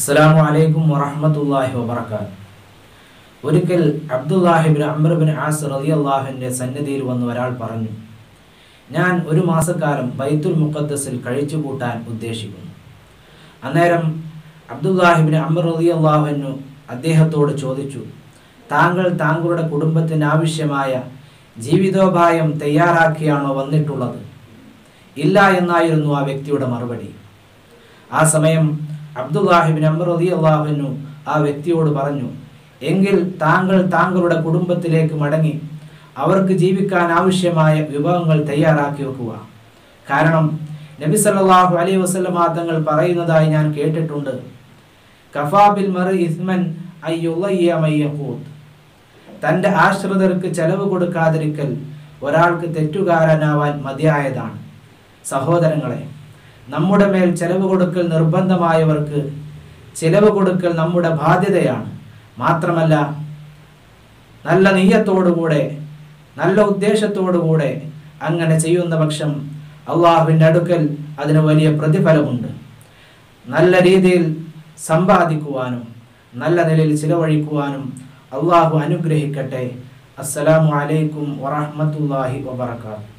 അസ്സലാമു അലൈക്കും വറഹ്മത്തുള്ളാഹി വബറകാത്ത് ഒരിക്കൽ അബ്ദുല്ലാഹിബിൻ അമ്രബിൻ ആസ് റളിയല്ലാഹുവിൻ്റെ സന്നിധിയിൽ വന്ന് ഒരാൾ പറഞ്ഞു ഞാൻ ഒരു മാസക്കാലം ബൈത്തുൽ മുഖദ്ദസിൽ കഴിച്ചു കൂട്ടാൻ ഉദ്ദേശിക്കുന്നു അന്നേരം അബ്ദുല്ലാഹിബിൻ അമർ റളിയല്ലാഹുവിനു അദ്ദേഹത്തോട് ചോദിച്ചു താങ്കൾ താങ്കളുടെ കുടുംബത്തിന് ആവശ്യമായ ജീവിതോപായം തയ്യാറാക്കിയാണോ വന്നിട്ടുള്ളത് ഇല്ല എന്നായിരുന്നു ആ വ്യക്തിയുടെ മറുപടി ആ സമയം അബ്ദുല്ലാഹിബിൻ അമർ റളിയല്ലാഹുവിനു ആ വ്യക്തിയോട് പറഞ്ഞു എങ്കിൽ താങ്കൾ താങ്കളുടെ കുടുംബത്തിലേക്ക് മടങ്ങി അവർക്ക് ജീവിക്കാൻ ആവശ്യമായ വിഭവങ്ങൾ തയ്യാറാക്കി വെക്കുക കാരണം നബി സല്ലല്ലാഹു അലൈഹി വസല്ലമ തങ്ങൾ പറയുന്നതായി ഞാൻ കേട്ടിട്ടുണ്ട് കഫാബിൽ മറി ഇസ്മൻ അയ്യുളയ്യ മയ്യഖൂത്ത് തൻ്റെ ആശ്രിതർക്ക് ചെലവ് കൊടുക്കാതിരിക്കൽ ഒരാൾക്ക് തെറ്റുകാരനാവാൻ മതിയായതാണ് സഹോദരങ്ങളെ നമ്മുടെ മേൽ ചെലവ് കൊടുക്കൽ നിർബന്ധമായവർക്ക് ചെലവ് കൊടുക്കൽ നമ്മുടെ ബാധ്യതയാണ് മാത്രമല്ല നല്ല നെയ്യത്തോടുകൂടെ നല്ല ഉദ്ദേശത്തോടുകൂടെ അങ്ങനെ ചെയ്യുന്ന പക്ഷം അള്ളാഹുവിൻ്റെ അടുക്കൽ അതിന് വലിയ പ്രതിഫലമുണ്ട് നല്ല രീതിയിൽ സമ്പാദിക്കുവാനും നല്ല നിലയിൽ ചിലവഴിക്കുവാനും അള്ളാഹു അനുഗ്രഹിക്കട്ടെ അസ്സലാമു അലൈക്കും വറഹ്മത്തുള്ളാഹി വബറകാതുഹു